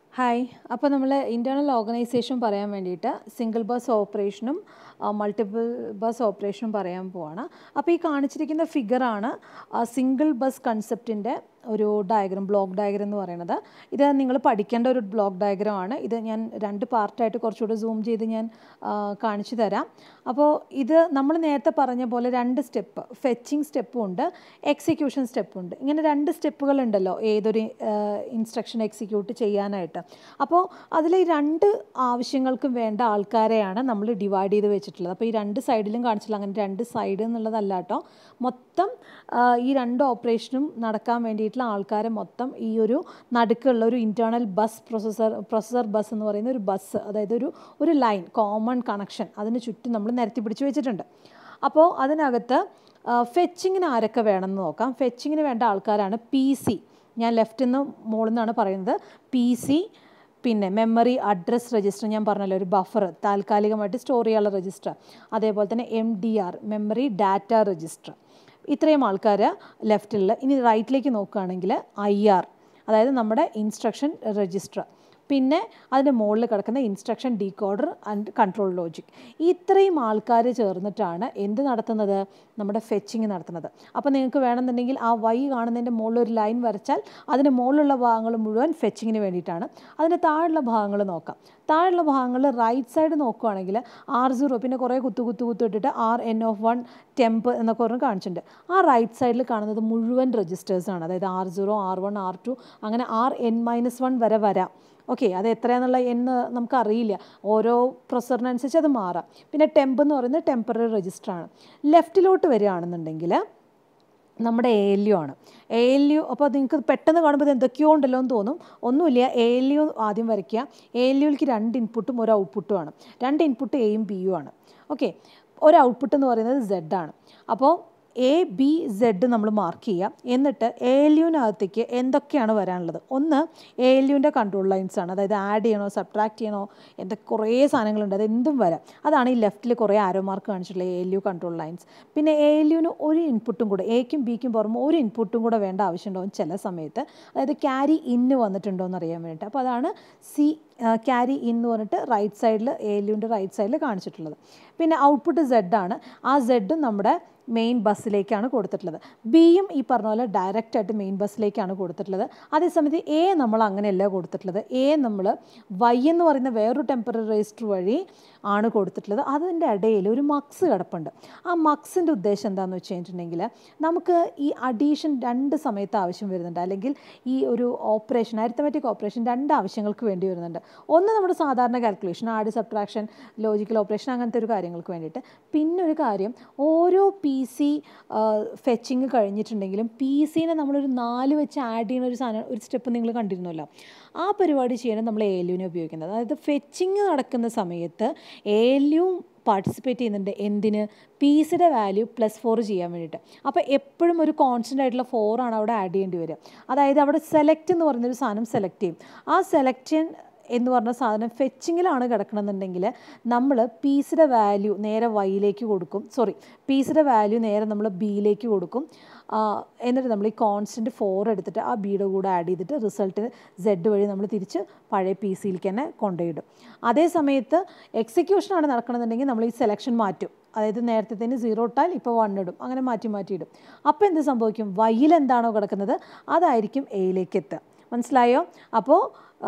hi അപ്പോൾ നമ്മൾ internal organization പറയാൻ വേണ്ടിയിട്ട് സിംഗിൾ ബസ് ഓപ്പറേഷനും മൾട്ടിപ്പിൾ ബസ് ഓപ്പറേഷനും പറയാൻ പോവാണ് അപ്പോൾ ഈ കാണിച്ചിരിക്കുന്ന ഫിഗറാണ് സിംഗിൾ ബസ് കൺസെപ്റ്റിൻ്റെ ഒരു ഡയഗ്രം ബ്ലോക്ക് ഡയഗ്രം എന്ന് പറയുന്നത് ഇത് നിങ്ങൾ പഠിക്കേണ്ട ഒരു ബ്ലോക്ക് ഡയഗ്രം ആണ് ഇത് ഞാൻ രണ്ട് പാർട്ടായിട്ട് കുറച്ചുകൂടെ സൂം ചെയ്ത് ഞാൻ ആ, കാണിച്ചു തരാം അപ്പോൾ ഇത് നമ്മൾ നേരത്തെ പറഞ്ഞ പോലെ രണ്ട് സ്റ്റെപ്പ് ഫെച്ചിങ് സ്റ്റെപ്പും ഉണ്ട് എക്സിക്യൂഷൻ സ്റ്റെപ്പും ഉണ്ട് ഇങ്ങനെ രണ്ട് സ്റ്റെപ്പുകൾ ഉണ്ടല്ലോ ഏതൊരു ഇൻസ്ട്രക്ഷൻ എക്സിക്യൂട്ട് ചെയ്യാനായിട്ട് അപ്പോൾ അതിൽ ഈ രണ്ട് ആവശ്യങ്ങൾക്കും വേണ്ട ആൾക്കാരെയാണ് നമ്മൾ ഡിവൈഡ് ചെയ്ത് വെച്ചിട്ടുള്ളത് അപ്പോൾ ഈ രണ്ട് സൈഡിലും കാണിച്ചില്ല അങ്ങനെ രണ്ട് സൈഡ് എന്നുള്ളതല്ല കേട്ടോ മൊത്തം ആ, ഈ രണ്ട് ഓപ്പറേഷനും നടക്കാൻ വേണ്ടിയിട്ടുള്ള ആൾക്കാരെ മൊത്തം ഈ ഒരു നടുക്കുള്ള ഒരു internal bus processor processor bus എന്ന് പറയുന്ന ഒരു ബസ് അതായത് ഒരു ഒരു ലൈൻ കോമൺ കണക്ഷൻ അതിന് ചുറ്റും നമ്മൾ നിരത്തി പിടിച്ച് വെച്ചിട്ടുണ്ട് അപ്പോൾ അതിനകത്ത് ഫെച്ചിങ്ങിന് ആരൊക്കെ വേണമെന്ന് നോക്കാം ഫെച്ചിങ്ങിന് വേണ്ട ആൾക്കാരാണ് പി സി ഞാൻ ലെഫ്റ്റിൽ നിന്ന് മുകളിൽ നിന്നാണ് പറയുന്നത് പി സി പിന്നെ മെമ്മറി അഡ്രസ് രജിസ്റ്റർ ഞാൻ പറഞ്ഞല്ലോ ഒരു ബഫർ താൽക്കാലികമായിട്ട് സ്റ്റോർ ചെയ്യാനുള്ള രജിസ്റ്റർ അതേപോലെ തന്നെ M D R memory data register ഇത്രയും ആൾക്കാർ ലെഫ്റ്റിൽ ഇനി റൈറ്റിലേക്ക് നോക്കുകയാണെങ്കിൽ ഐ ആർ അതായത് നമ്മുടെ ഇൻസ്ട്രക്ഷൻ രജിസ്റ്റർ പിന്നെ അതിൻ്റെ മുകളിൽ കിടക്കുന്ന instruction decoder and control logic ഇത്രയും ആൾക്കാർ ചേർന്നിട്ടാണ് എന്ത് നടത്തുന്നത് നമ്മുടെ ഫെച്ചിങ് നടത്തുന്നത് അപ്പോൾ നിങ്ങൾക്ക് വേണമെന്നുണ്ടെങ്കിൽ ആ വൈ കാണുന്നതിൻ്റെ മുകളിൽ ഒരു ലൈൻ വരച്ചാൽ അതിൻ്റെ മുകളിലുള്ള ഭാഗങ്ങൾ മുഴുവൻ ഫെച്ചിങ്ങിന് വേണ്ടിയിട്ടാണ് അതിൻ്റെ താഴെയുള്ള ഭാഗങ്ങൾ നോക്കാം താഴെയുള്ള ഭാഗങ്ങൾ റൈറ്റ് സൈഡ് നോക്കുകയാണെങ്കിൽ ആർ സീറോ പിന്നെ കുറേ കുത്തു കുത്തു കുത്തു ഇട്ടിട്ട് R N of one temp എന്നൊക്കെ പറഞ്ഞ് കാണിച്ചിട്ടുണ്ട് ആ റൈറ്റ് സൈഡിൽ കാണുന്നത് മുഴുവൻ രജിസ്റ്റേഴ്സാണ് അതായത് R zero R one R two അങ്ങനെ ആർ എൻ മൈനസ് വൺ വരെ വരാം ഓക്കെ അത് എത്രയാണെന്നുള്ള എന്ന് നമുക്കറിയില്ല ഓരോ പ്രൊസറിനനുസരിച്ച് അത് മാറാം പിന്നെ ടെമ്പ് എന്ന് പറയുന്നത് ടെമ്പററി രജിസ്റ്ററാണ് ലെഫ്റ്റിലോട്ട് വരികയാണെന്നുണ്ടെങ്കിൽ നമ്മുടെ എ എൽ യു ആണ് എ എൽ യു അപ്പോൾ നിങ്ങൾക്ക് പെട്ടെന്ന് കാണുമ്പോൾ ഇത് എന്തൊക്കെയോ ഉണ്ടല്ലോ എന്ന് തോന്നും ഒന്നുമില്ല എ എൽ യു ആദ്യം വരയ്ക്കുക എ എൽ യുവിലേക്ക് രണ്ട് ഇൻപുട്ടും ഒരു ഔട്ട്പുട്ടും ആണ് രണ്ട് ഇൻപുട്ട് എയും ബിയും ആണ് ഓക്കെ ഒരു ഔട്ട്പുട്ട് എന്ന് പറയുന്നത് സെഡ് ആണ് അപ്പോൾ എ ബി സെഡ് നമ്മൾ മാർക്ക് ചെയ്യുക എന്നിട്ട് എ എൽ യുവിനകത്തേക്ക് എന്തൊക്കെയാണ് വരാനുള്ളത് ഒന്ന് എ എൽ യുവിൻ്റെ കൺട്രോൾ ലൈൻസ് ആണ് അതായത് ആഡ് ചെയ്യണോ സബ്ട്രാക്ട് ചെയ്യണോ എന്തൊക്കെ കുറേ സാധനങ്ങളുണ്ട് അത് എന്തും വരാം അതാണ് ഈ ലെഫ്റ്റിൽ കുറേ ആരോ മാർക്ക് കാണിച്ചിട്ടുള്ള A L U control lines പിന്നെ എ എൽ യുവിന് ഒരു ഇൻപുട്ടും കൂടെ എക്കും ബിക്കും പുറമെ ഒരു ഇൻപുട്ടും കൂടെ വേണ്ട ആവശ്യമുണ്ടാവും ചില സമയത്ത് അതായത് ക്യാരി ഇന്ന് വന്നിട്ടുണ്ടോ എന്ന് അറിയാൻ വേണ്ടിയിട്ട് അപ്പോൾ അതാണ് സി ക്യാരി ഇൻ എന്ന് പറഞ്ഞിട്ട് റൈറ്റ് സൈഡിൽ എ എൽ യുവിൻ്റെ റൈറ്റ് സൈഡിൽ കാണിച്ചിട്ടുള്ളത് പിന്നെ ഔട്ട്പുട്ട് സെഡ് ആണ് ആ സെഡും നമ്മുടെ മെയിൻ ബസ്സിലേക്കാണ് കൊടുത്തിട്ടുള്ളത് ബിയും ഈ പറഞ്ഞ പോലെ ഡയറക്റ്റ് ആയിട്ട് മെയിൻ ബസ്സിലേക്കാണ് കൊടുത്തിട്ടുള്ളത് അതേസമയത്ത് എ നമ്മൾ അങ്ങനെയല്ല കൊടുത്തിട്ടുള്ളത് എ നമ്മൾ വൈ എന്ന് പറയുന്ന വേറൊരു ടെമ്പററി രജിസ്റ്റർ വഴി ആണ് കൊടുത്തിട്ടുള്ളത് അതിൻ്റെ ഇടയിൽ ഒരു മക്സ് കിടപ്പുണ്ട് ആ മക്സിൻ്റെ ഉദ്ദേശം എന്താണെന്ന് വെച്ച് കഴിഞ്ഞിട്ടുണ്ടെങ്കിൽ നമുക്ക് ഈ അഡീഷൻ രണ്ട് സമയത്ത് ആവശ്യം വരുന്നുണ്ട് അല്ലെങ്കിൽ ഈ ഒരു ഓപ്പറേഷൻ അരിത്തമാറ്റിക് ഓപ്പറേഷൻ രണ്ട് ആവശ്യങ്ങൾക്ക് വേണ്ടി വരുന്നുണ്ട് ഒന്ന് നമ്മുടെ സാധാരണ calculation add subtraction logical operation അങ്ങനത്തെ ഒരു കാര്യങ്ങൾക്ക് വേണ്ടിയിട്ട് പിന്നെ ഒരു കാര്യം ഓരോ പി സി ഫെച്ചിങ് കഴിഞ്ഞിട്ടുണ്ടെങ്കിലും പി സിനെ നമ്മളൊരു നാല് വെച്ച് ആഡ് ചെയ്യുന്ന ഒരു സാധനം ഒരു സ്റ്റെപ്പ് നിങ്ങൾ കണ്ടിരുന്നല്ലോ ആ പരിപാടി ചെയ്യാൻ നമ്മൾ എ എൽ യുവിനെ ഉപയോഗിക്കുന്നത് അതായത് ഫെച്ചിങ് നടക്കുന്ന സമയത്ത് എ എൽ യു പാർട്ടിസിപ്പേറ്റ് ചെയ്യുന്നുണ്ട് എന്തിന് പീസിയുടെ വാല്യൂ പ്ലസ് ഫോർ ചെയ്യാൻ വേണ്ടിയിട്ട് അപ്പോൾ എപ്പോഴും ഒരു കോൺസ്റ്റൻ്റ് ആയിട്ടുള്ള ഫോറാണ് അവിടെ ആഡ് ചെയ്യേണ്ടി വരിക അതായത് അവിടെ സെലക്ട് എന്ന് പറയുന്നൊരു സാധനം സെലക്ട് ചെയ്യും ആ സെലക്ഷൻ എന്ന് പറഞ്ഞ സാധനം ഫെച്ചിങ്ങിലാണ് കിടക്കണമെന്നുണ്ടെങ്കിൽ നമ്മൾ പീസിയുടെ വാല്യൂ നേരെ വൈയിലേക്ക് കൊടുക്കും സോറി പീസിയുടെ വാല്യൂ നേരെ നമ്മൾ ബിയിലേക്ക് കൊടുക്കും ആ, എന്നിട്ട് നമ്മൾ ഈ കോൺസ്റ്റൻറ്റ് ഫോർ എടുത്തിട്ട് ആ ബിയുടെ കൂടെ ആഡ് ചെയ്തിട്ട് റിസൾട്ട് സെഡ് വഴി നമ്മൾ തിരിച്ച് പഴയ പി സിയിലേക്ക് തന്നെ കൊണ്ടുപോയിടും അതേ സമയത്ത് എക്സിക്യൂഷനാണ് നടക്കണമെന്നുണ്ടെങ്കിൽ നമ്മൾ ഈ സെലക്ഷൻ മാറ്റും അതായത് നേരത്തെ തന്നെ സീറോ ഇട്ടാൽ ഇപ്പോൾ വൺ ഇടും അങ്ങനെ മാറ്റി മാറ്റി ഇടും അപ്പോൾ എന്ത് സംഭവിക്കും വൈയിൽ എന്താണോ കിടക്കുന്നത് അതായിരിക്കും എയിലേക്ക് എത്തുക മനസ്സിലായോ അപ്പോൾ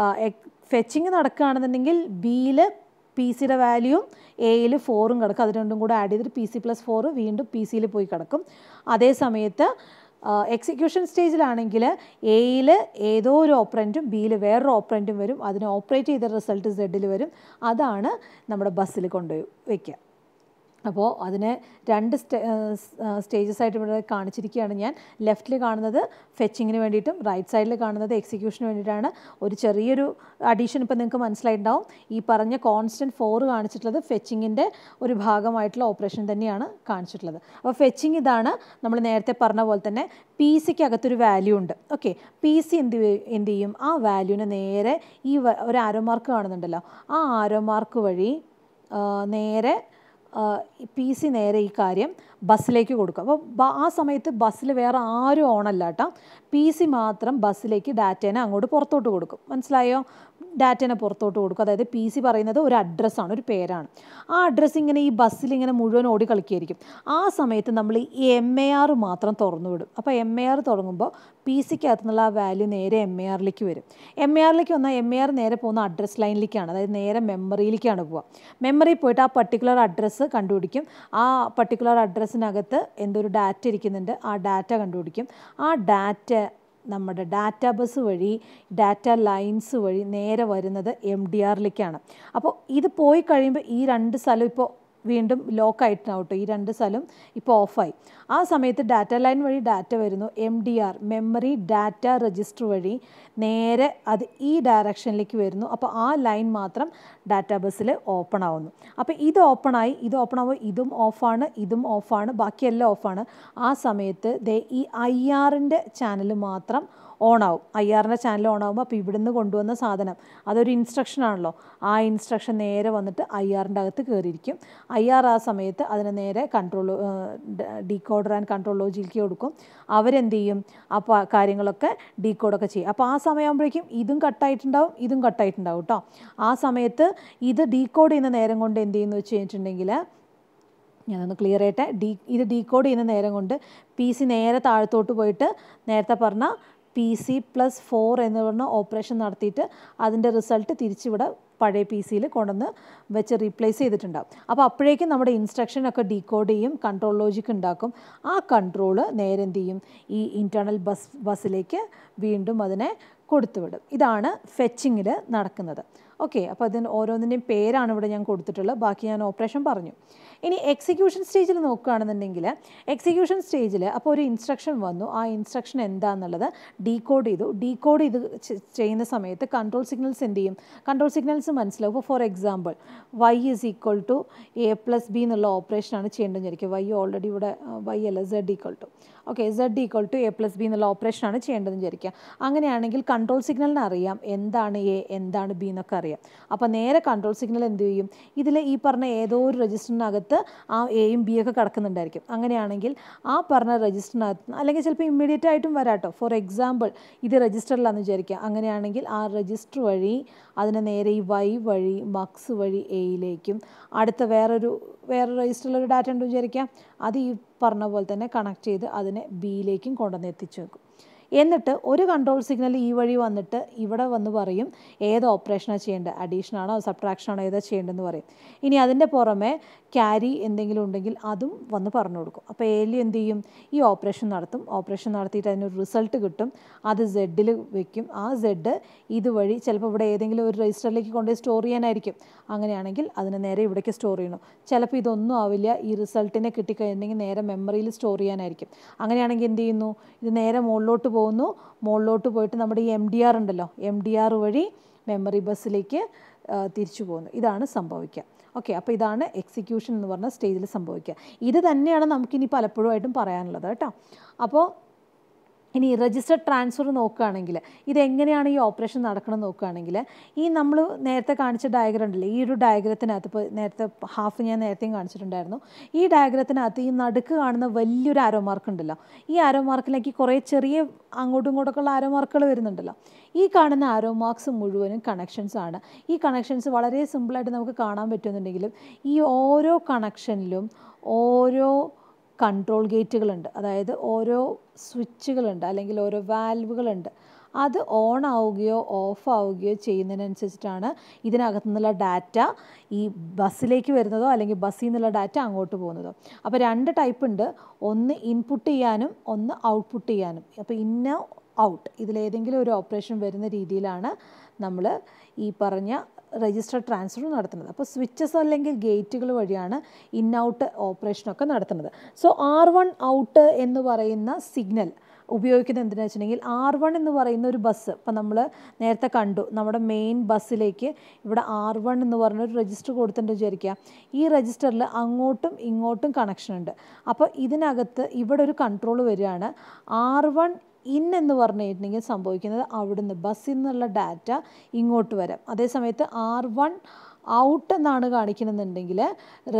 ഫെച്ചിങ് നടക്കുകയാണെന്നുണ്ടെങ്കിൽ ബിയിൽ പി സിയുടെ വാല്യൂവും എയിൽ ഫോറും കിടക്കും അത് രണ്ടും കൂടെ ആഡ് ചെയ്തിട്ട് പി സി പ്ലസ് ഫോറ് വീണ്ടും പി സിയിൽ പോയി കിടക്കും അതേ സമയത്ത് എക്സിക്യൂഷൻ സ്റ്റേജിലാണെങ്കിൽ എയിൽ ഏതോ ഒരു ഓപ്പറൻറ്റും ബിയിൽ വേറൊരു ഓപ്പറൻറ്റും വരും അതിനെ ഓപ്പറേറ്റ് ചെയ്ത റിസൾട്ട് സെഡിൽ വരും അതാണ് നമ്മുടെ ബസ്സിൽ കൊണ്ടുപോയി വയ്ക്കുക അപ്പോൾ അതിനെ രണ്ട് സ്റ്റേ സ്റ്റേജസ് ആയിട്ട് ഇവിടെ കാണിച്ചിരിക്കുകയാണ് ഞാൻ ലെഫ്റ്റിൽ കാണുന്നത് ഫെച്ചിങ്ങിന് വേണ്ടിയിട്ടും റൈറ്റ് സൈഡിൽ കാണുന്നത് എക്സിക്യൂഷന് വേണ്ടിയിട്ടാണ് ഒരു ചെറിയൊരു അഡീഷൻ ഇപ്പോൾ നിങ്ങൾക്ക് മനസ്സിലായിട്ടുണ്ടാവും ഈ പറഞ്ഞ കോൺസ്റ്റൻറ്റ് ഫോർ കാണിച്ചിട്ടുള്ളത് ഫെച്ചിങ്ങിൻ്റെ ഒരു ഭാഗമായിട്ടുള്ള ഓപ്പറേഷൻ തന്നെയാണ് കാണിച്ചിട്ടുള്ളത് അപ്പോൾ ഫെച്ചിങ് ഇതാണ് നമ്മൾ നേരത്തെ പറഞ്ഞ പോലെ തന്നെ പി സിക്ക് അകത്തൊരു വാല്യൂ ഉണ്ട് ഓക്കെ പി സി എന്ത് ചെയ്യും- എന്ത് ചെയ്യും ആ വാല്യൂനെ നേരെ ഈ വ- ഒരു ആരോ മാർക്ക് കാണുന്നുണ്ടല്ലോ ആ ആരോ മാർക്ക് വഴി ആ, നേരെ പി സി നേരെ ഈ കാര്യം ബസ്സിലേക്ക് കൊടുക്കും അപ്പോൾ ബ- ആ സമയത്ത് ബസ്സിൽ വേറെ ആരും ഓണല്ല കേട്ടോ പി സി മാത്രം ബസ്സിലേക്ക് ഡാറ്റേനെ അങ്ങോട്ട് പുറത്തോട്ട് കൊടുക്കും മനസ്സിലായോ ഡാറ്റേനെ പുറത്തോട്ട് കൊടുക്കും അതായത് പി സി പറയുന്നത് ഒരു അഡ്രസ്സാണ് ഒരു പേരാണ് ആ അഡ്രസ്സ് ഇങ്ങനെ ഈ ബസ്സിൽ ഇങ്ങനെ മുഴുവൻ ഓടി കളിക്കുകയായിരിക്കും ആ സമയത്ത് നമ്മൾ ഈ എം എ ആർ മാത്രം തുറന്നു വിടും അപ്പോൾ എം എ ആർ തുടങ്ങുമ്പോൾ പി സിക്കകത്തു നിന്നുള്ള ആ വാല്യൂ നേരെ എം എ ആറിലേക്ക് വരും എം എ ആറിലേക്ക് വന്നാൽ എം എ ആർ നേരെ പോകുന്ന അഡ്രസ് ലൈനിലേക്കാണ് അതായത് നേരെ മെമ്മറിയിലേക്കാണ് പോവുക മെമ്മറി പോയിട്ട് ആ പർട്ടിക്കുലർ അഡ്രസ്സ് കണ്ടുപിടിക്കും ആ പർട്ടിക്കുലർ അഡ്രസ്സിനകത്ത് എന്തൊരു ഡാറ്റ ഇരിക്കുന്നുണ്ട് ആ ഡാറ്റ കണ്ടുപിടിക്കും ആ ഡാറ്റ നമ്മുടെ ഡാറ്റ ബസ് വഴി ഡാറ്റ ലൈൻസ് വഴി നേരെ വരുന്നത് എം ഡി ആറിലേക്കാണ് അപ്പോൾ ഇത് പോയി കഴിയുമ്പോൾ ഈ രണ്ട് സ്ഥലം ഇപ്പോൾ വീണ്ടും ലോക്കായിട്ടുണ്ടാവും കേട്ടോ ഈ രണ്ട് സ്ഥലം ഇപ്പോൾ ഓഫായി ആ സമയത്ത് ഡാറ്റ ലൈൻ വഴി ഡാറ്റ വരുന്നു M D R memory data register വഴി നേരെ അത് ഈ ഡയറക്ഷനിലേക്ക് വരുന്നു അപ്പോൾ ആ ലൈൻ മാത്രം ഡാറ്റാ ബസ്സിൽ ഓപ്പൺ ആവുന്നു അപ്പോൾ ഇത് ഓപ്പണായി ഇത് ഓപ്പൺ ആവുമ്പോൾ ഇതും ഓഫാണ് ഇതും ഓഫാണ് ബാക്കിയെല്ലാം ഓഫാണ് ആ സമയത്ത് ദേ ഈ ഐ ആറിൻ്റെ ചാനൽ മാത്രം ഓൺ ആവും ഐ ആറിൻ്റെ ചാനൽ ഓൺ ആകുമ്പോൾ അപ്പോൾ ഇവിടുന്ന് കൊണ്ടുവന്ന സാധനം അതൊരു ഇൻസ്ട്രക്ഷൻ ആണല്ലോ ആ ഇൻസ്ട്രക്ഷൻ നേരെ വന്നിട്ട് ഐ ആറിൻ്റെ അകത്ത് കയറിയിരിക്കും ഐ ആർ ആ സമയത്ത് അതിനെ നേരെ control decoder and control logic കൊടുക്കും അവരെന്ത് ചെയ്യും അപ്പോൾ കാര്യങ്ങളൊക്കെ ഡീകോഡൊക്കെ ചെയ്യും അപ്പോൾ ആ സമയമാകുമ്പോഴേക്കും ഇതും കട്ടായിട്ടുണ്ടാവും ഇതും കട്ടായിട്ടുണ്ടാവും കേട്ടോ ആ സമയത്ത് ഇത് ഡീകോഡ് ചെയ്യുന്ന നേരം കൊണ്ട് എന്ത് ചെയ്യുന്നു വെച്ച് കഴിഞ്ഞിട്ടുണ്ടെങ്കിൽ ഞാനൊന്ന് ക്ലിയർ ചെയ്യട്ടെ ഡീ ഇത് ഡീകോഡ് ചെയ്യുന്ന നേരം കൊണ്ട് പി സി നേരെ താഴത്തോട്ട് പോയിട്ട് നേരത്തെ പറഞ്ഞ പി സി പ്ലസ് ഫോർ എന്ന് പറഞ്ഞ ഓപ്പറേഷൻ നടത്തിയിട്ട് അതിൻ്റെ റിസൾട്ട് തിരിച്ചിവിടെ പഴയ പി സിയിൽ കൊണ്ടുവന്ന് വെച്ച് റീപ്ലേസ് ചെയ്തിട്ടുണ്ടാവും അപ്പോൾ അപ്പോഴേക്കും നമ്മുടെ ഇൻസ്ട്രക്ഷനൊക്കെ ഡീകോഡ് ചെയ്യും കൺട്രോൾ ലോജിക് ഉണ്ടാക്കും ആ കൺട്രോള് നേരെ എന്ത് ചെയ്യും ഈ ഇൻറ്റേർണൽ ബസ് ബസ്സിലേക്ക് വീണ്ടും അതിനെ കൊടുത്തുവിടും ഇതാണ് ഫെച്ചിങ്ങിൽ നടക്കുന്നത് ഓക്കെ അപ്പോൾ അതിന് ഓരോന്നിൻ്റെയും പേരാണ് ഇവിടെ ഞാൻ കൊടുത്തിട്ടുള്ളത് ബാക്കി ഞാൻ ഓപ്പറേഷൻ പറഞ്ഞു ഇനി എക്സിക്യൂഷൻ സ്റ്റേജിൽ നോക്കുകയാണെന്നുണ്ടെങ്കിൽ എക്സിക്യൂഷൻ സ്റ്റേജിൽ അപ്പോൾ ഒരു ഇൻസ്ട്രക്ഷൻ വന്നു ആ ഇൻസ്ട്രക്ഷൻ എന്താണെന്നുള്ളത് ഡീകോഡ് ചെയ്തു ഡീകോഡ് ചെയ്ത് ചെ- ചെയ്യുന്ന സമയത്ത് കൺട്രോൾ സിഗ്നൽസ് എന്ത് ചെയ്യും കൺട്രോൾ സിഗ്നൽസ് മനസ്സിലാവും ഇപ്പോൾ for example Y is equal to A plus B എന്നുള്ള ഓപ്പറേഷനാണ് ചെയ്യേണ്ടതെന്ന് വിചാരിക്കുക വൈ ഓൾറെഡി ഇവിടെ വൈ അല്ല Z equal to okay Z equal to A plus B എന്നുള്ള ഓപ്പറേഷനാണ് ചെയ്യേണ്ടതെന്ന് വിചാരിക്കുക അങ്ങനെയാണെങ്കിൽ കൺട്രോൾ സിഗ്നലിന് അറിയാം എന്താണ് എ എന്താണ് ബി എന്നൊക്കെ അറിയാം അപ്പോൾ നേരെ കൺട്രോൾ സിഗ്നൽ എന്ത് ചെയ്യും ഇതിൽ ഈ പറഞ്ഞ ഏതോ ഒരു രജിസ്റ്ററിനകത്ത് ആ എയും ബി ഒക്കെ കിടക്കുന്നുണ്ടായിരിക്കും അങ്ങനെയാണെങ്കിൽ ആ പറഞ്ഞ രജിസ്റ്ററിനകത്ത് അല്ലെങ്കിൽ ചിലപ്പോൾ ഇമ്മീഡിയറ്റ് ആയിട്ടും വരാട്ടോ ഫോർ എക്സാമ്പിൾ ഇത് രജിസ്റ്ററിലാണെന്ന് വിചാരിക്കുക അങ്ങനെയാണെങ്കിൽ ആ രജിസ്റ്റർ വഴി അതിനെ നേരെ ഈ വൈ വഴി മക്സ് വഴി എയിലേക്കും അടുത്ത വേറൊരു വേറെ രജിസ്റ്ററിലൊരു ഡാറ്റ ഉണ്ട് വിചാരിക്കാം അത് ഈ പറഞ്ഞ പോലെ തന്നെ കണക്ട് ചെയ്ത് അതിനെ ബിയിലേക്കും കൊണ്ടുവന്ന് എത്തിച്ചു വെക്കും എന്നിട്ട് ഒരു കൺട്രോൾ സിഗ്നൽ ഈ വഴി വന്നിട്ട് ഇവിടെ വന്ന് പറയും ഏത് ഓപ്പറേഷനാണ് ചെയ്യേണ്ടത് അഡീഷൻ ആണോ സബ്ട്രാക്ഷൻ ആണോ ഏതാ ചെയ്യേണ്ടതെന്ന് പറയും ഇനി അതിൻ്റെ പുറമെ ക്യാരി എന്തെങ്കിലും ഉണ്ടെങ്കിൽ അതും വന്ന് പറഞ്ഞു കൊടുക്കും അപ്പോൾ എലി എന്ത് ചെയ്യും ഈ ഓപ്പറേഷൻ നടത്തും ഓപ്പറേഷൻ നടത്തിയിട്ട് അതിനൊരു റിസൾട്ട് കിട്ടും അത് സെഡിൽ വെക്കും ആ സെഡ് ഇതുവഴി ചിലപ്പോൾ ഇവിടെ ഏതെങ്കിലും ഒരു രജിസ്റ്ററിലേക്ക് കൊണ്ടുപോയി സ്റ്റോർ ചെയ്യാനായിരിക്കും അങ്ങനെയാണെങ്കിൽ അതിന് നേരെ ഇവിടേക്ക് സ്റ്റോർ ചെയ്യണം ചിലപ്പോൾ ഇതൊന്നും ആവില്ല ഈ റിസൾട്ടിനെ കിട്ടിക്കഴിഞ്ഞെങ്കിൽ നേരെ മെമ്മറിയിൽ സ്റ്റോർ ചെയ്യാനായിരിക്കും അങ്ങനെയാണെങ്കിൽ എന്ത് ചെയ്യുന്നു ഇത് നേരെ മുകളിലോട്ട് പോകുന്നു മുകളിലോട്ട് പോയിട്ട് നമ്മുടെ ഈ എം ഡി ആർ ഉണ്ടല്ലോ എം ഡി ആർ വഴി മെമ്മറി ബസ്സിലേക്ക് തിരിച്ചു പോകുന്നു ഇതാണ് സംഭവിക്കുക ഓക്കെ അപ്പോൾ ഇതാണ് എക്സിക്യൂഷൻ എന്ന് പറഞ്ഞ സ്റ്റേജിൽ സംഭവിക്കുക ഇത് തന്നെയാണ് നമുക്കിനി പലപ്പോഴുമായിട്ടും പറയാനുള്ളത് കേട്ടോ അപ്പോൾ ഇനി രജിസ്റ്റർ ട്രാൻസ്ഫർ നോക്കുകയാണെങ്കിൽ ഇതെങ്ങനെയാണ് ഈ ഓപ്പറേഷൻ നടക്കണം നോക്കുകയാണെങ്കിൽ ഈ നമ്മൾ നേരത്തെ കാണിച്ച ഡയഗ്രം ഉണ്ടല്ലോ ഈ ഒരു ഡയഗ്രത്തിനകത്ത് ഇപ്പോൾ നേരത്തെ ഹാഫ് ഞാൻ നേരത്തെയും കാണിച്ചിട്ടുണ്ടായിരുന്നു ഈ ഡയഗ്രത്തിനകത്ത് ഈ നടുക്ക് കാണുന്ന വലിയൊരു ആരോ മാർക്ക് ഉണ്ടല്ലോ ഈ ആരോ മാർക്കിലേക്ക് കുറേ ചെറിയ അങ്ങോട്ടും ഇങ്ങോട്ടൊക്കെ ഉള്ള ആരോ മാർക്കുകൾ വരുന്നുണ്ടല്ലോ ഈ കാണുന്ന ആരോ മാർക്സ് മുഴുവനും കണക്ഷൻസ് ആണ് ഈ കണക്ഷൻസ് വളരെ സിമ്പിളായിട്ട് നമുക്ക് കാണാൻ പറ്റുമെന്നുണ്ടെങ്കിലും ഈ ഓരോ കണക്ഷനിലും ഓരോ കൺട്രോൾ ഗേറ്റുകളുണ്ട് അതായത് ഓരോ സ്വിച്ചുകളുണ്ട് അല്ലെങ്കിൽ ഓരോ വാൽവുകളുണ്ട് അത് ഓൺ ആവുകയോ ഓഫ് ആവുകയോ ചെയ്യുന്നതിനനുസരിച്ചിട്ടാണ് ഇതിനകത്തു നിന്നുള്ള ഡാറ്റ ഈ ബസ്സിലേക്ക് വരുന്നതോ അല്ലെങ്കിൽ ബസ്സിൽ നിന്നുള്ള ഡാറ്റ അങ്ങോട്ട് പോകുന്നതോ അപ്പോൾ രണ്ട് ടൈപ്പ് ഉണ്ട് ഒന്ന് ഇൻപുട്ട് ചെയ്യാനും ഒന്ന് ഔട്ട്പുട്ട് ചെയ്യാനും അപ്പോൾ ഇന്ന ഔട്ട് ഇതിലേതെങ്കിലും ഒരു ഓപ്പറേഷൻ വരുന്ന രീതിയിലാണ് നമ്മൾ ഈ പറഞ്ഞ രജിസ്റ്റർ ട്രാൻസ്ഫർ നടത്തുന്നത് അപ്പോൾ സ്വിച്ചസ് അല്ലെങ്കിൽ ഗേറ്റുകൾ വഴിയാണ് ഇൻ ഔട്ട് ഓപ്പറേഷനൊക്കെ നടത്തുന്നത് സോ ആർ വൺ ഔട്ട് എന്ന് പറയുന്ന സിഗ്നൽ ഉപയോഗിക്കുന്നത് എന്തിനാ വെച്ചിട്ടുണ്ടെങ്കിൽ ആർ വൺ എന്ന് പറയുന്ന ഒരു ബസ് ഇപ്പം നമ്മൾ നേരത്തെ കണ്ടു നമ്മുടെ മെയിൻ ബസ്സിലേക്ക് ഇവിടെ ആർ വൺ എന്ന് പറഞ്ഞ ഒരു രജിസ്റ്റർ കൊടുത്തിട്ട് വിചാരിക്കുക ഈ രജിസ്റ്ററിൽ അങ്ങോട്ടും ഇങ്ങോട്ടും കണക്ഷൻ ഉണ്ട് അപ്പോൾ ഇതിനകത്ത് ഇവിടെ ഒരു കൺട്രോൾ വരികയാണ് ആർ വൺ ഇൻ എന്ന് പറഞ്ഞിട്ടുണ്ടെങ്കിൽ സംഭവിക്കുന്നത് അവിടുന്ന് ബസ്സിൽ നിന്നുള്ള ഡാറ്റ ഇങ്ങോട്ട് വരാം അതേസമയത്ത് ആർ വൺ ഔട്ട് എന്നാണ് കാണിക്കണമെന്നുണ്ടെങ്കിൽ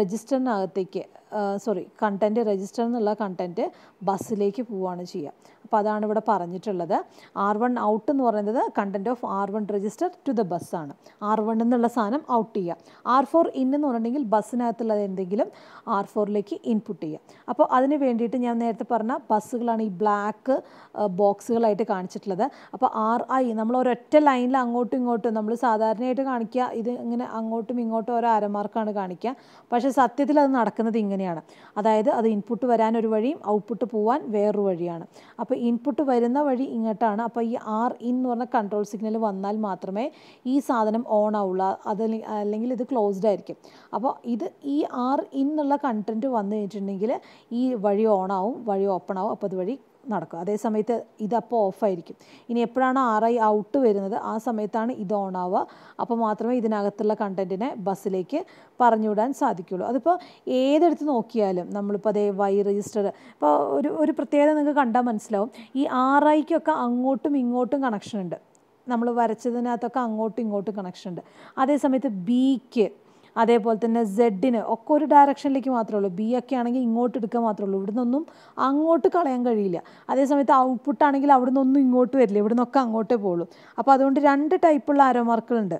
രജിസ്റ്ററിനകത്തേക്ക് സോറി കണ്ടൻറ്റ് രജിസ്റ്റർ എന്നുള്ള കണ്ടൻറ്റ് ബസ്സിലേക്ക് പോവുകയാണ് ചെയ്യുക അപ്പോൾ അതാണ് ഇവിടെ പറഞ്ഞിട്ടുള്ളത് ആർ വൺ ഔട്ട് എന്ന് പറയുന്നത് content of R one register to the ബസ്സാണ് ആർ വൺ എന്നുള്ള സാധനം ഔട്ട് ചെയ്യുക ആർ ഫോർ ഇൻ എന്ന് പറഞ്ഞിട്ടുണ്ടെങ്കിൽ ബസ്സിനകത്തുള്ളത് എന്തെങ്കിലും ആർ ഫോറിലേക്ക് ഇൻപുട്ട് ചെയ്യുക അപ്പോൾ അതിന് വേണ്ടിയിട്ട് ഞാൻ നേരത്തെ പറഞ്ഞ ബസ്സുകളാണ് ഈ ബ്ലാക്ക് ബോക്സുകളായിട്ട് കാണിച്ചിട്ടുള്ളത് അപ്പോൾ ആർ ഐ നമ്മൾ ഒരൊറ്റ ലൈനിൽ അങ്ങോട്ടും ഇങ്ങോട്ടും നമ്മൾ സാധാരണയായിട്ട് കാണിക്കുക ഇത് ഇങ്ങനെ അങ്ങോട്ടും ഇങ്ങോട്ടും ഓരോ അരമാർക്കാണ് കാണിക്കുക പക്ഷേ സത്യത്തിൽ അത് നടക്കുന്നത് ഇങ്ങനെയാണ് അതായത് അത് ഇൻപുട്ട് വരാൻ ഒരു വഴിയും ഔട്ട്പുട്ട് പോവാൻ വേറൊരു വഴിയാണ് അപ്പോൾ ഇൻപുട്ട് വരുന്ന വഴി ഇങ്ങോട്ടാണ് അപ്പോൾ ഈ ആർ ഇൻ എന്ന് പറഞ്ഞ കൺട്രോൾ സിഗ്നൽ വന്നാൽ മാത്രമേ ഈ സാധനം ഓൺ ആവുള്ളൂ അത് അല്ലെങ്കിൽ ഇത് ക്ലോസ്ഡ് ആയിരിക്കും അപ്പോൾ ഇത് ഈ ആർ ഇൻ എന്നുള്ള കണ്ടൻറ്റ് വന്നു കഴിഞ്ഞിട്ടുണ്ടെങ്കിൽ ഈ വഴി ഓൺ ആവും വഴി ഓപ്പൺ ആവും അപ്പോൾ അതുവഴി നടക്കും അതേ സമയത്ത് ഇതപ്പോൾ ഓഫായിരിക്കും ഇനി എപ്പോഴാണ് ആർ ഐ ഔട്ട് വരുന്നത് ആ സമയത്താണ് ഇത് ഓൺ ആവുക അപ്പോൾ മാത്രമേ ഇതിനകത്തുള്ള കണ്ടൻറ്റിനെ ബസ്സിലേക്ക് പറഞ്ഞുവിടാൻ സാധിക്കുകയുള്ളൂ അതിപ്പോൾ ഏതെടുത്ത് നോക്കിയാലും നമ്മളിപ്പോൾ അതേ വൈ രജിസ്റ്റർ ഇപ്പോൾ ഒരു ഒരു പ്രത്യേകത നിങ്ങൾക്ക് കണ്ടാൽ മനസ്സിലാവും ഈ ആർ ഐക്കൊക്കെ അങ്ങോട്ടും ഇങ്ങോട്ടും കണക്ഷൻ ഉണ്ട് നമ്മൾ വരച്ചതിനകത്തൊക്കെ അങ്ങോട്ടും ഇങ്ങോട്ടും കണക്ഷൻ ഉണ്ട് അതേ സമയത്ത് ബിക്ക് അതേപോലെ തന്നെ സെഡിന് ഒക്കെ ഒരു ഡയറക്ഷനിലേക്ക് മാത്രമേ ഉള്ളൂ ബി ഒക്കെ ആണെങ്കിൽ ഇങ്ങോട്ട് എടുക്കാൻ മാത്രമേ ഉള്ളൂ ഇവിടെ നിന്നൊന്നും അങ്ങോട്ട് കളയാൻ കഴിയില്ല അതേ സമയത്ത് ഔട്ട്പുട്ട് ആണെങ്കിൽ അവിടെ നിന്നൊന്നും ഇങ്ങോട്ട് വരില്ല ഇവിടെ നിന്നൊക്കെ അങ്ങോട്ടേ പോകുള്ളൂ അപ്പോൾ അതുകൊണ്ട് രണ്ട് ടൈപ്പുള്ള ആരോ മാർക്കുകളുണ്ട്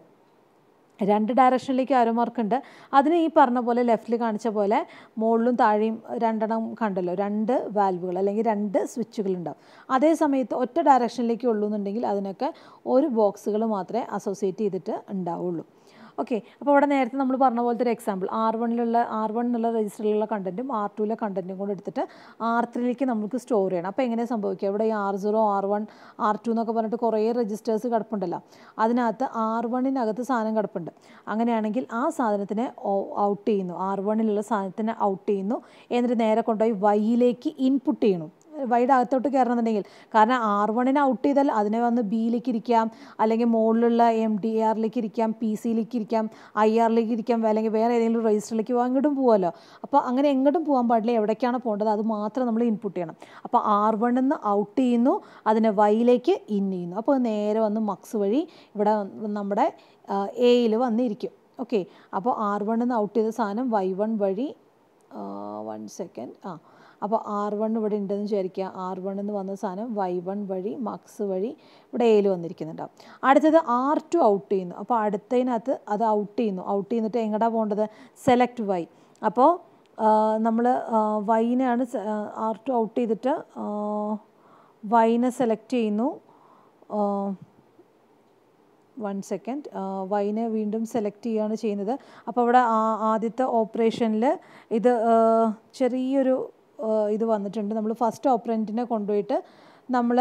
രണ്ട് ഡയറക്ഷനിലേക്ക് ആരോ മാർക്കുണ്ട് അതിന് ഈ പറഞ്ഞ പോലെ ലെഫ്റ്റിൽ കാണിച്ച പോലെ മുകളിലും താഴെയും രണ്ടെണ്ണം കണ്ടല്ലോ രണ്ട് വാൽവുകൾ അല്ലെങ്കിൽ രണ്ട് സ്വിച്ചുകൾ ഉണ്ടാവും അതേ സമയത്ത് ഒറ്റ ഡയറക്ഷനിലേക്ക് ഉള്ളൂ എന്നുണ്ടെങ്കിൽ അതിനൊക്കെ ഒരു ബോക്സുകൾ മാത്രമേ അസോസിയേറ്റ് ചെയ്തിട്ട് ഉണ്ടാവുള്ളൂ ഓക്കെ അപ്പോൾ ഇവിടെ നേരത്തെ നമ്മൾ പറഞ്ഞ പോലത്തെ ഒരു എക്സാമ്പിൾ ആർ വണ്ണിലുള്ള ആർ വൺ എന്നുള്ള രജിസ്റ്ററിലുള്ള കണ്ടൻറ്റും ആർ ടുവിലെ കണ്ടൻറ്റും കൂടെ എടുത്തിട്ട് ആർ ത്രീയിലേക്ക് നമുക്ക് സ്റ്റോർ ചെയ്യണം അപ്പോൾ എങ്ങനെ സംഭവിക്കുക ഇവിടെ ഈ R zero R one R two എന്നൊക്കെ പറഞ്ഞിട്ട് കുറേ രജിസ്റ്റേഴ്സ് കിടപ്പുണ്ടല്ലോ അതിനകത്ത് ആർ വണ്ണിനകത്ത് സാധനം കിടപ്പുണ്ട് അങ്ങനെയാണെങ്കിൽ ആ സാധനത്തിനെ ഔട്ട് ചെയ്യുന്നു ആർ വണ്ണിലുള്ള സാധനത്തിനെ ഔട്ട് ചെയ്യുന്നു എന്നിട്ട് നേരെ കൊണ്ടുപോയി വൈയിലേക്ക് ഇൻപുട്ട് ചെയ്യണം വൈഡ് അകത്തോട്ട് കയറണമെന്നുണ്ടെങ്കിൽ കാരണം ആർ വണ്ണിനെ ഔട്ട് ചെയ്താൽ അതിനെ വന്ന് ബിയിലേക്ക് ഇരിക്കാം അല്ലെങ്കിൽ മുകളിലുള്ള എം ഡി ആറിലേക്ക് ഇരിക്കാം പി സിയിലേക്ക് ഇരിക്കാം ഐ ആറിലേക്ക് ഇരിക്കാം അല്ലെങ്കിൽ വേറെ ഏതെങ്കിലും രജിസ്റ്ററിലേക്ക് പോകാൻ ഇങ്ങോട്ടും പോകുമല്ലോ അപ്പോൾ അങ്ങനെ എങ്ങോട്ടും പോകാൻ പാടില്ല എവിടേക്കാണ് പോകേണ്ടത് അത് മാത്രം നമ്മൾ ഇൻപുട്ട് ചെയ്യണം അപ്പോൾ ആർ വണ്ണിൽ നിന്ന് ഔട്ട് ചെയ്യുന്നു അതിനെ വൈയിലേക്ക് ഇൻ ചെയ്യുന്നു അപ്പോൾ നേരെ വന്ന് മക്സ് വഴി ഇവിടെ നമ്മുടെ എയിൽ വന്നിരിക്കും ഓക്കെ അപ്പോൾ ആർ വണ്ണിൽ നിന്ന് ഔട്ട് ചെയ്ത സാധനം വൈ വൺ വഴി വൺ സെക്കൻഡ് ആ അപ്പോൾ ആർ വൺ ഇവിടെ ഉണ്ടെന്ന് വിചാരിക്കുക ആർ വൺ എന്ന് വന്ന സാധനം വൈ വൺ വഴി മക്സ് വഴി ഇവിടെ എയിൽ വന്നിരിക്കുന്നുണ്ടാവും അടുത്തത് ആർ ടു ഔട്ട് ചെയ്യുന്നു അപ്പോൾ അടുത്തതിനകത്ത് അത് ഔട്ട് ചെയ്യുന്നു ഔട്ട് ചെയ്യുന്നിട്ട് എങ്ങടാ പോകേണ്ടത് സെലക്ട് വൈ അപ്പോൾ നമ്മൾ വൈനെയാണ് ആർ ടു ഔട്ട് ചെയ്തിട്ട് വൈനെ സെലക്ട് ചെയ്യുന്നു വൺ സെക്കൻഡ് വൈനെ വീണ്ടും സെലക്ട് ചെയ്യുകയാണ് ചെയ്യുന്നത് അപ്പോൾ ഇവിടെ ആദ്യത്തെ ഓപ്പറേഷനിൽ ഇത് ചെറിയൊരു ഇത് വന്നിട്ടുണ്ട് നമ്മൾ ഫസ്റ്റ് ഓപ്പറൻറ്റിനെ കൊണ്ടുപോയിട്ട് നമ്മൾ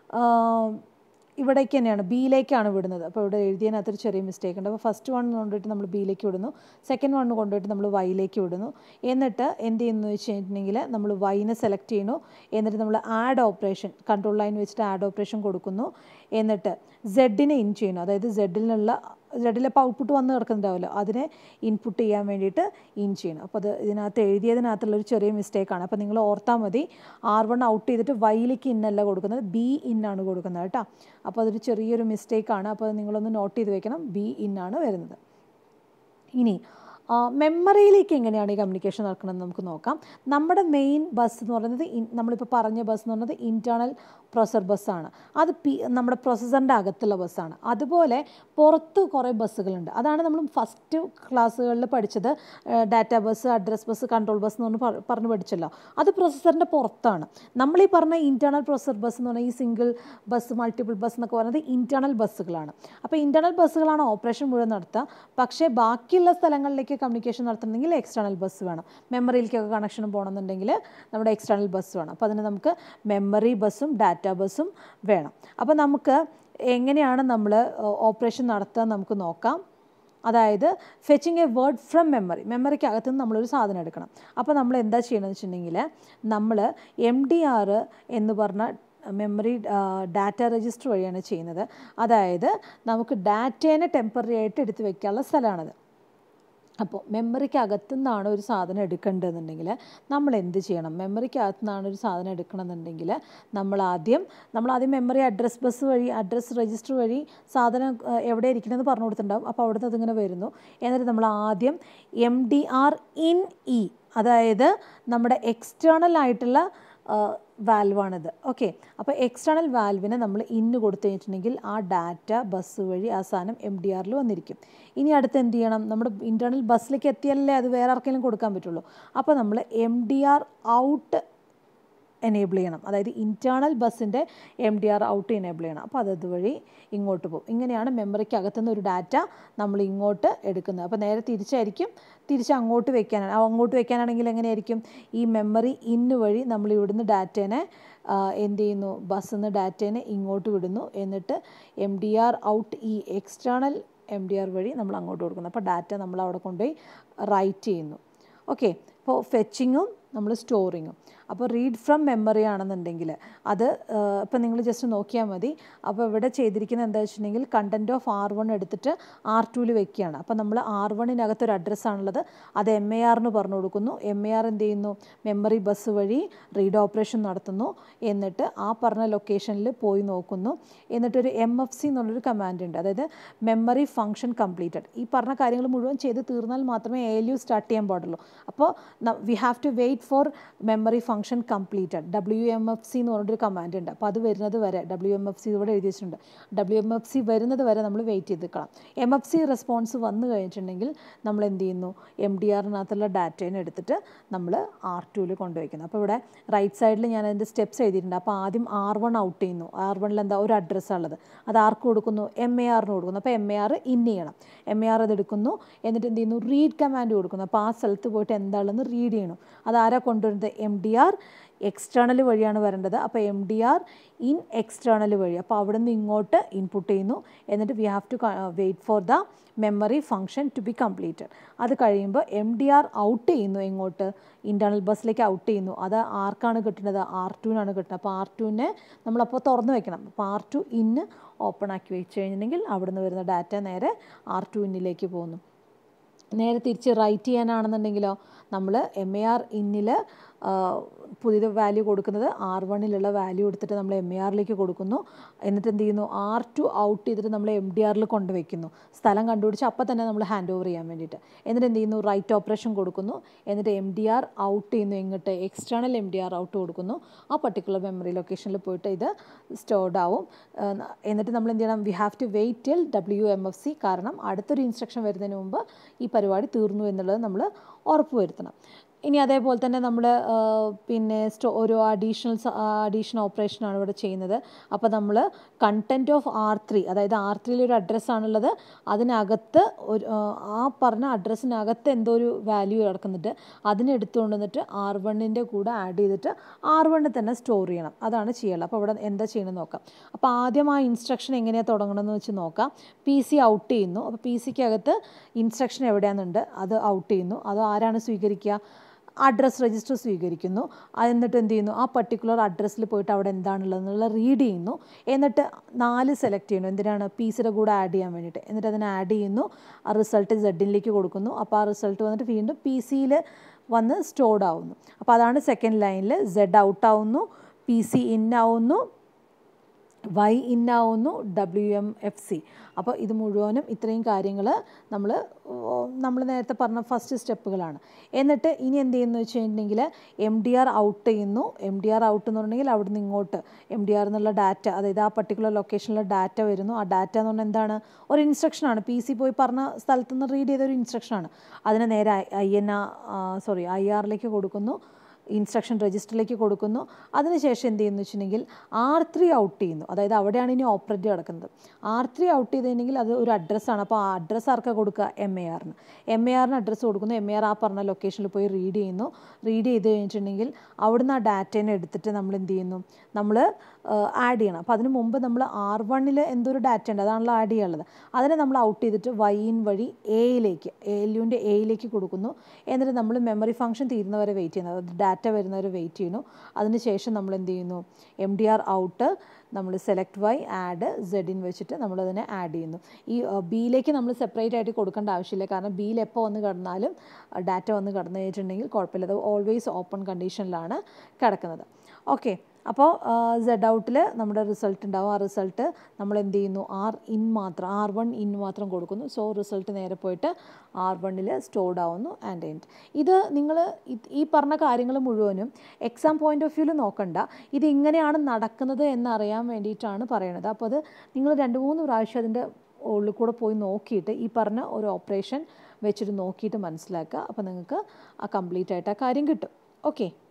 ഇവിടേക്ക് തന്നെയാണ് ബിയിലേക്കാണ് വിടുന്നത് അപ്പോൾ ഇവിടെ എഴുതിയതിനകത്തൊരു ചെറിയ മിസ്റ്റേക്ക് ഉണ്ട് അപ്പോൾ ഫസ്റ്റ് വൺ കൊണ്ടുപോയിട്ട് നമ്മൾ ബിയിലേക്ക് വിടുന്നു സെക്കൻഡ് വൺ കൊണ്ടുപോയിട്ട് നമ്മൾ വൈയിലേക്ക് വിടുന്നു എന്നിട്ട് എന്ത് ചെയ്യുന്നു വെച്ച് കഴിഞ്ഞിട്ടുണ്ടെങ്കിൽ നമ്മൾ വൈനെ സെലക്ട് ചെയ്യുന്നു എന്നിട്ട് നമ്മൾ ആഡ് ഓപ്പറേഷൻ കൺട്രോൾ ലൈൻ വെച്ചിട്ട് ആഡ് ഓപ്പറേഷൻ കൊടുക്കുന്നു എന്നിട്ട് സെഡിനെ ഇൻ ചെയ്യുന്നു അതായത് സെഡിൽ നിന്നുള്ള സെഡിലിപ്പോൾ ഔട്ട്പുട്ട് വന്ന് കിടക്കുന്നുണ്ടാവുമല്ലോ അതിനെ ഇൻപുട്ട് ചെയ്യാൻ വേണ്ടിയിട്ട് ഇൻ ചെയ്യണം അപ്പോൾ അത് ഇതിനകത്ത് എഴുതിയതിനകത്തുള്ളൊരു ചെറിയ മിസ്റ്റേക്കാണ് അപ്പോൾ നിങ്ങൾ ഓർത്താൽ മതി ആർ വൺ ഔട്ട് ചെയ്തിട്ട് വൈയിലേക്ക് ഇന്നല്ല കൊടുക്കുന്നത് ബി ഇന്നാണ് കൊടുക്കുന്നത് കേട്ടോ അപ്പോൾ അതൊരു ചെറിയൊരു മിസ്റ്റേക്കാണ് അപ്പോൾ നിങ്ങളൊന്ന് നോട്ട് ചെയ്ത് വെക്കണം ബി ഇന്നാണ് വരുന്നത് ഇനി മെമ്മറിയിലേക്ക് എങ്ങനെയാണ് ഈ കമ്മ്യൂണിക്കേഷൻ നടക്കണമെന്ന് നമുക്ക് നോക്കാം നമ്മുടെ മെയിൻ ബസ് എന്ന് പറയുന്നത് നമ്മളിപ്പോൾ പറഞ്ഞ ബസ് എന്ന് പറയുന്നത് ഇൻറ്റേർണൽ പ്രൊസർ ബസ്സാണ് അത് പി നമ്മുടെ പ്രൊസസ്സറിൻ്റെ അകത്തുള്ള ബസ്സാണ് അതുപോലെ പുറത്ത് കുറേ ബസ്സുകളുണ്ട് അതാണ് നമ്മൾ ഫസ്റ്റ് ക്ലാസ്സുകളിൽ പഠിച്ചത് data bus address bus control bus എന്ന് പറഞ്ഞ് പറഞ്ഞ് പഠിച്ചല്ലോ അത് പ്രൊസസ്സറിൻ്റെ പുറത്താണ് നമ്മൾ ഈ പറഞ്ഞ ഇൻറ്റേർണൽ പ്രൊസർ ബസ് എന്ന് പറഞ്ഞാൽ ഈ സിംഗിൾ ബസ് മൾട്ടിപ്പിൾ ബസ് എന്നൊക്കെ പറയുന്നത് ഇൻറ്റേർണൽ ബസ്സുകളാണ് അപ്പോൾ ഇൻറ്റേർണൽ ബസ്സുകളാണ് ഓപ്പറേഷൻ മുഴുവൻ നടത്തുക പക്ഷേ ബാക്കിയുള്ള സ്ഥലങ്ങളിലേക്ക് കമ്മ്യൂണിക്കേഷൻ നടത്തണമെങ്കിൽ എക്സ്റ്റേണൽ ബസ് വേണം മെമ്മറിയിലേക്കൊക്കെ കണക്ഷൻ പോകണമെന്നുണ്ടെങ്കിൽ നമ്മുടെ എക്സ്റ്റേണൽ ബസ് വേണം അപ്പോൾ അതിന് നമുക്ക് മെമ്മറി ബസ്സും ഡാറ്റ ബസ്സും വേണം അപ്പോൾ നമുക്ക് എങ്ങനെയാണ് നമ്മൾ ഓപ്പറേഷൻ നടത്തുക നമുക്ക് നോക്കാം അതായത് fetching a word from memory മെമ്മറിക്ക് അകത്ത് നിന്ന് നമ്മളൊരു സാധനം എടുക്കണം അപ്പോൾ നമ്മൾ എന്താ ചെയ്യണമെന്ന് വെച്ചിട്ടുണ്ടെങ്കിൽ നമ്മൾ എം ഡി ആർ എന്ന് പറഞ്ഞ മെമ്മറി ഡാറ്റ രജിസ്റ്റർ വഴിയാണ് ചെയ്യുന്നത് അതായത് നമുക്ക് ഡാറ്റേനെ ടെമ്പററി ആയിട്ട് എടുത്ത് വെക്കാനുള്ള സ്ഥലമാണത് അപ്പോൾ മെമ്മറിക്ക് അകത്തുനിന്നാണ് ഒരു സാധനം എടുക്കേണ്ടതെന്നുണ്ടെങ്കിൽ നമ്മൾ എന്ത് ചെയ്യണം മെമ്മറിക്ക് അകത്തുനിന്നാണ് ഒരു സാധനം എടുക്കണമെന്നുണ്ടെങ്കിൽ നമ്മൾ ആദ്യം നമ്മൾ ആദ്യം മെമ്മറി അഡ്രസ് ബസ് വഴി അഡ്രസ് രജിസ്റ്റർ വഴി സാധനം എവിടെ ഇരിക്കണമെന്ന് പറഞ്ഞു കൊടുത്തിട്ടുണ്ടാവും അപ്പോൾ അവിടുന്ന് അതിങ്ങനെ വരുന്നു എന്നിട്ട് നമ്മൾ ആദ്യം M D R in E അതായത് നമ്മുടെ എക്സ്റ്റേണൽ ആയിട്ടുള്ള വാൽവാണിത് ഓക്കെ അപ്പോൾ എക്സ്റ്റേണൽ വാൽവിനെ നമ്മൾ ഇന്ന് കൊടുത്തു കഴിഞ്ഞിട്ടുണ്ടെങ്കിൽ ആ ഡാറ്റ ബസ് വഴി ആ സാധനം എം ഡി ആറിൽ വന്നിരിക്കും ഇനി അടുത്ത് എന്ത് ചെയ്യണം നമ്മുടെ ഇൻറ്റേർണൽ ബസ്സിലേക്ക് എത്തിയാലല്ലേ അത് വേറെ ആർക്കെങ്കിലും കൊടുക്കാൻ പറ്റുള്ളൂ അപ്പോൾ നമ്മൾ M D R out enable ചെയ്യണം അതായത് ഇൻറ്റേർണൽ ബസ്സിൻ്റെ M D R out enable ചെയ്യണം അപ്പോൾ അത് അതുവഴി ഇങ്ങോട്ട് പോകും ഇങ്ങനെയാണ് മെമ്മറിക്ക് അകത്തുനിന്ന് ഒരു ഡാറ്റ നമ്മൾ ഇങ്ങോട്ട് എടുക്കുന്നത് അപ്പോൾ നേരെ തിരിച്ചായിരിക്കും തിരിച്ച് അങ്ങോട്ട് വെക്കാനാണ് ആ അങ്ങോട്ട് വെക്കാനാണെങ്കിൽ എങ്ങനെയായിരിക്കും ഈ മെമ്മറി ഇന്ന് വഴി നമ്മൾ ഇവിടുന്ന് ഡാറ്റേനെ ആ, എന്ത് ചെയ്യുന്നു ബസ്സിൽ നിന്ന് ഡാറ്റേനെ ഇങ്ങോട്ട് വിടുന്നു എന്നിട്ട് എം ഡി ആർ ഔട്ട് ഈ എക്സ്റ്റേണൽ എം ഡി ആർ വഴി നമ്മൾ അങ്ങോട്ട് കൊടുക്കുന്നു അപ്പോൾ ഡാറ്റ നമ്മൾ അവിടെ കൊണ്ടുപോയി റൈറ്റ് ചെയ്യുന്നു ഓക്കെ അപ്പോൾ ഫെച്ചിങ്ങും നമ്മൾ സ്റ്റോറിങ്ങും അപ്പോൾ റീഡ് ഫ്രം മെമ്മറി ആണെന്നുണ്ടെങ്കിൽ അത് ഇപ്പം നിങ്ങൾ ജസ്റ്റ് നോക്കിയാൽ മതി അപ്പോൾ ഇവിടെ ചെയ്തിരിക്കുന്നത് എന്താ വെച്ചിട്ടുണ്ടെങ്കിൽ കണ്ടൻറ്റ് ഓഫ് ആർ വൺ എടുത്തിട്ട് ആർ ടുവിൽ വെക്കുകയാണ് അപ്പോൾ നമ്മൾ ആർ വണ്ണിനകത്ത് ഒരു അഡ്രസ്സാണുള്ളത് അത് എം എ ആറിന് പറഞ്ഞു കൊടുക്കുന്നു എം എ ആർ എന്ത് ചെയ്യുന്നു മെമ്മറി ബസ് വഴി റീഡ് ഓപ്പറേഷൻ നടത്തുന്നു എന്നിട്ട് ആ പറഞ്ഞ ലൊക്കേഷനിൽ പോയി നോക്കുന്നു എന്നിട്ടൊരു എം എഫ് സി എന്നുള്ളൊരു കമാൻഡ് ഉണ്ട് അതായത് മെമ്മറി ഫംഗ്ഷൻ കംപ്ലീറ്റഡ് ഈ പറഞ്ഞ കാര്യങ്ങൾ മുഴുവൻ ചെയ്ത് തീർന്നാൽ മാത്രമേ എ എൽ യു സ്റ്റാർട്ട് ചെയ്യാൻ പാടുള്ളൂ അപ്പോൾ we have to wait for memory function completed W M F C എന്ന് പറഞ്ഞൊരു കമാൻഡ് ഉണ്ട് അപ്പോൾ അത് വരുന്നത് വരെ ഡബ്ല്യു എം എഫ് സി ഇവിടെ എഴുതി വെച്ചിട്ടുണ്ട് ഡബ്ല്യു എം എഫ് സി വരുന്നത് വരെ നമ്മൾ വെയിറ്റ് ചെയ്ത് നിൽക്കണം എം എഫ് സി റെസ്പോൺസ് വന്നു കഴിഞ്ഞിട്ടുണ്ടെങ്കിൽ നമ്മൾ എന്ത് ചെയ്യുന്നു എം ഡി ആറിനകത്തുള്ള ഡാറ്റേനെ എടുത്തിട്ട് നമ്മൾ ആർ ടുവിൽ കൊണ്ടുവയ്ക്കുന്നു അപ്പോൾ ഇവിടെ റൈറ്റ് സൈഡിൽ ഞാൻ അതിൻ്റെ സ്റ്റെപ്സ് എഴുതിയിട്ടുണ്ട് അപ്പോൾ ആദ്യം ആർ വൺ ഔട്ട് ചെയ്യുന്നു ആർ വണ്ണിൽ എന്താ ഒരു അഡ്രസ്സാണ് ഉള്ളത് അത് ആർക്ക് കൊടുക്കുന്നു എം എ ആറിന് കൊടുക്കുന്നു അപ്പോൾ എം എ ആർ ഇൻ ചെയ്യണം എം എ ആർ അത് എടുക്കുന്നു എന്നിട്ട് എന്ത് ചെയ്യുന്നു റീഡ് കമാൻഡ് കൊടുക്കുന്നു അപ്പോൾ ആ സ്ഥലത്ത് പോയിട്ട് എന്താണെന്ന് റീഡ് ചെയ്യണം അത് ആരാ കൊണ്ടുവരുന്നത് എം ഡി ആർ എക്സ്റ്റേണൽ വഴിയാണ് വരേണ്ടത് അപ്പോൾ M D R in external വഴി അപ്പോൾ അവിടെ നിന്ന് ഇങ്ങോട്ട് ഇൻപുട്ട് ചെയ്യുന്നു എന്നിട്ട് we have to wait for the memory function to be completed അത് കഴിയുമ്പോൾ എം ഡി ആർ ഔട്ട് ചെയ്യുന്നു എങ്ങോട്ട് ഇൻറ്റേർണൽ ബസ്സിലേക്ക് ഔട്ട് ചെയ്യുന്നു അത് ആർക്കാണ് കിട്ടുന്നത് ആർ ടുവിനാണ് കിട്ടുന്നത് അപ്പോൾ ആർ ടുവിനെ നമ്മളപ്പോൾ തുറന്ന് വെക്കണം അപ്പോൾ ആർ ടു ഇന്ന് ഓപ്പൺ ആക്കി വെച്ച് കഴിഞ്ഞിട്ടുണ്ടെങ്കിൽ അവിടെ നിന്ന് വരുന്ന ഡാറ്റ നേരെ ആർ ടു ഇന്നിലേക്ക് പോകുന്നു നേരെ തിരിച്ച് റൈറ്റ് ചെയ്യാനാണെന്നുണ്ടെങ്കിലോ നമ്മൾ എം എ ആർ ഇന്നിൽ പുതിയ വാല്യൂ കൊടുക്കുന്നത് ആർ വണ്ണിലുള്ള വാല്യൂ എടുത്തിട്ട് നമ്മൾ എം എ ആറിലേക്ക് കൊടുക്കുന്നു എന്നിട്ട് എന്ത് ചെയ്യുന്നു ആർ ടു ഔട്ട് ചെയ്തിട്ട് നമ്മൾ എം ഡി ആറിൽ കൊണ്ടുവയ്ക്കുന്നു സ്ഥലം കണ്ടുപിടിച്ച് അപ്പോൾ തന്നെ നമ്മൾ ഹാൻഡ് ഓവർ ചെയ്യാൻ വേണ്ടിയിട്ട് എന്നിട്ട് എന്ത് ചെയ്യുന്നു റൈറ്റ് ഓപ്പറേഷൻ കൊടുക്കുന്നു എന്നിട്ട് എം ഡി ആർ ഔട്ട് ചെയ്യുന്നു എങ്ങോട്ട് external M D R out കൊടുക്കുന്നു ആ പർട്ടിക്കുലർ മെമ്മറി ലൊക്കേഷനിൽ പോയിട്ട് ഇത് സ്റ്റോർഡ് ആവും ഏഹ് എന്നിട്ട് നമ്മൾ എന്ത് ചെയ്യണം we have to wait till W M F C കാരണം അടുത്തൊരു ഇൻസ്ട്രക്ഷൻ വരുന്നതിന് മുമ്പ് ഈ പരിപാടി തീർന്നു എന്നുള്ളത് നമ്മൾ ഉറപ്പ് വരുത്തണം ഇനി അതേപോലെ തന്നെ നമ്മൾ പിന്നെ സ്റ്റോ ഒരു അഡീഷണൽ അഡീഷണൽ ഓപ്പറേഷനാണ് ഇവിടെ ചെയ്യുന്നത് അപ്പോൾ നമ്മൾ കണ്ടൻറ്റ് ഓഫ് ആർ ത്രീ അതായത് ആർ ത്രീയിൽ ഒരു അഡ്രസ്സാണുള്ളത് അതിനകത്ത് ഒരു ആ, ആ പറഞ്ഞ അഡ്രസ്സിനകത്ത് എന്തോ ഒരു വാല്യൂ കിടക്കുന്നുണ്ട് അതിനെ എടുത്തുകൊണ്ട് വന്നിട്ട് ആർ വണ്ണിൻ്റെ കൂടെ ആഡ് ചെയ്തിട്ട് ആർ വണ്ണിൽ തന്നെ സ്റ്റോർ ചെയ്യണം അതാണ് ചെയ്യുള്ളത് അപ്പോൾ ഇവിടെ എന്താ ചെയ്യണമെന്ന് നോക്കാം അപ്പോൾ ആദ്യം ആ ഇൻസ്ട്രക്ഷൻ എങ്ങനെയാണ് തുടങ്ങണമെന്ന് വെച്ച് നോക്കാം പി സി ഔട്ട് ചെയ്യുന്നു അപ്പോൾ പി സിക്ക് അകത്ത് ഇൻസ്ട്രക്ഷൻ എവിടെയാണെന്നുണ്ട് അത് ഔട്ട് ചെയ്യുന്നു അത് ആരാണ് സ്വീകരിക്കുക അഡ്രസ് രജിസ്റ്റർ സ്വീകരിക്കുന്നു അത് എന്നിട്ട് എന്ത് ചെയ്യുന്നു ആ പർട്ടിക്കുലർ അഡ്രസ്സിൽ പോയിട്ട് അവിടെ എന്താണുള്ളത് എന്നുള്ള റീഡ് ചെയ്യുന്നു എന്നിട്ട് നാല് സെലക്ട് ചെയ്യുന്നു എന്തിനാണ് പീസിയുടെ കൂടെ ആഡ് ചെയ്യാൻ വേണ്ടിയിട്ട് എന്നിട്ട് അതിനെ ആഡ് ചെയ്യുന്നു ആ റിസൾട്ട് സെഡിലേക്ക് കൊടുക്കുന്നു അപ്പോൾ ആ റിസൾട്ട് വന്നിട്ട് വീണ്ടും പി സിയിൽ വന്ന് സ്റ്റോർഡ് ആവുന്നു അപ്പോൾ അതാണ് സെക്കൻഡ് ലൈനിൽ സെഡ് ഔട്ട് ആവുന്നു പി സി ഇൻ ആവുന്നു വൈ ഇൻ ആവുന്നു ഡബ്ല്യു എം എഫ് സി അപ്പോൾ ഇത് മുഴുവനും ഇത്രയും കാര്യങ്ങൾ നമ്മൾ നമ്മൾ നേരത്തെ പറഞ്ഞ ഫസ്റ്റ് സ്റ്റെപ്പുകളാണ് എന്നിട്ട് ഇനി എന്ത് ചെയ്യുന്നു വെച്ച് കഴിഞ്ഞിട്ടുണ്ടെങ്കിൽ എം ഡി ആർ ഔട്ട് ചെയ്യുന്നു എം ഡി ആർ ഔട്ട് എന്ന് പറഞ്ഞിട്ടുണ്ടെങ്കിൽ അവിടെ നിന്ന് ഇങ്ങോട്ട് എം ഡി ആർ എന്നുള്ള ഡാറ്റ അതായത് ആ പർട്ടിക്കുലർ ലൊക്കേഷനിലെ ഡാറ്റ വരുന്നു ആ ഡാറ്റ എന്ന് പറഞ്ഞാൽ എന്താണ് ഒരു ഇൻസ്ട്രക്ഷനാണ് പി സി പോയി പറഞ്ഞ സ്ഥലത്ത് നിന്ന് റീഡ് ചെയ്ത ഒരു ഇൻസ്ട്രക്ഷനാണ് അതിനെ നേരെ ഐ എൻ ആ സോറി ഐ ആറിലേക്ക് കൊടുക്കുന്നു ഇൻസ്ട്രക്ഷൻ രജിസ്റ്ററിലേക്ക് കൊടുക്കുന്നു അതിനുശേഷം എന്ത് ചെയ്യുന്നു വെച്ചിട്ടുണ്ടെങ്കിൽ ആർ ത്രീ ഔട്ട് ചെയ്യുന്നു അതായത് അവിടെയാണ് ഇനി ഓപ്പറേറ്റ് കിടക്കുന്നത് ആർ ത്രീ ഔട്ട് ചെയ്തിട്ടുണ്ടെങ്കിൽ അത് ഒരു അഡ്രസ്സാണ് അപ്പോൾ ആ അഡ്രസ്സ് ആർക്കാ കൊടുക്കുക എം എ ആറിന് എം എ ആറിന് അഡ്രസ്സ് കൊടുക്കുന്നു എം എ ആർ ആ പറഞ്ഞ ലൊക്കേഷനിൽ പോയി റീഡ് ചെയ്യുന്നു റീഡ് ചെയ്ത് കഴിഞ്ഞിട്ടുണ്ടെങ്കിൽ അവിടുന്ന് ആ ഡാറ്റേനെ എടുത്തിട്ട് നമ്മൾ എന്ത് ചെയ്യുന്നു നമ്മൾ ആഡ് ചെയ്യണം അപ്പോൾ അതിന് മുമ്പ് നമ്മൾ ആർ വണ്ണിൽ എന്തൊരു ഡാറ്റ ഉണ്ട് അതാണല്ലോ ആഡ് ചെയ്യാനുള്ളത് അതിനെ നമ്മൾ ഔട്ട് ചെയ്തിട്ട് വൈൻ വഴി എയിലേക്ക് എൽ യുവിൻ്റെ എയിലേക്ക് കൊടുക്കുന്നു എന്നിട്ട് നമ്മൾ മെമ്മറി ഫംഗ്ഷൻ തീരുന്നവരെ വെയിറ്റ് ചെയ്യുന്നത് അതായത് ഡാറ്റ വരുന്നവരെ വെയിറ്റ് ചെയ്യുന്നു അതിനുശേഷം നമ്മൾ എന്ത് ചെയ്യുന്നു എം ഡി ആർ ഔട്ട് നമ്മൾ സെലക്ട് വൈ ആഡ് സെഡിൻ വെച്ചിട്ട് നമ്മളതിനെ ആഡ് ചെയ്യുന്നു ഈ ബിയിലേക്ക് നമ്മൾ സെപ്പറേറ്റ് ആയിട്ട് കൊടുക്കേണ്ട ആവശ്യമില്ല കാരണം ബിയിൽ എപ്പോൾ വന്ന് കിടന്നാലും ഡാറ്റ വന്ന് കിടന്നു കഴിഞ്ഞിട്ടുണ്ടെങ്കിൽ കുഴപ്പമില്ല അത് ഓൾവേസ് ഓപ്പൺ കണ്ടീഷനിലാണ് കിടക്കുന്നത് ഓക്കെ അപ്പോൾ സെഡ് ഔട്ടിൽ നമ്മുടെ റിസൾട്ട് ഉണ്ടാവും ആ റിസൾട്ട് നമ്മൾ എന്ത് ചെയ്യുന്നു ആർ ഇൻ മാത്രം ആർ വൺ ഇൻ മാത്രം കൊടുക്കുന്നു സോ റിസൾട്ട് നേരെ പോയിട്ട് ആർ വണ്ണിൽ സ്റ്റോർഡ് ആവുന്നു ആൻഡ് എൻഡ് ഇത് നിങ്ങൾ ഈ പറഞ്ഞ കാര്യങ്ങൾ മുഴുവനും എക്സാം പോയിന്റ് ഓഫ് വ്യൂവിൽ നോക്കണ്ട ഇത് ഇങ്ങനെയാണ് നടക്കുന്നത് എന്നറിയാൻ വേണ്ടിയിട്ടാണ് പറയണത് അപ്പോൾ അത് നിങ്ങൾ രണ്ട് മൂന്ന് പ്രാവശ്യം അതിൻ്റെ ഉള്ളിൽ കൂടെ പോയി നോക്കിയിട്ട് ഈ പറഞ്ഞ ഒരു ഓപ്പറേഷൻ വെച്ചിട്ട് നോക്കിയിട്ട് മനസ്സിലാക്കുക അപ്പോൾ നിങ്ങൾക്ക് ആ കംപ്ലീറ്റ് ആയിട്ട് ആ കാര്യം കിട്ടും ഓക്കെ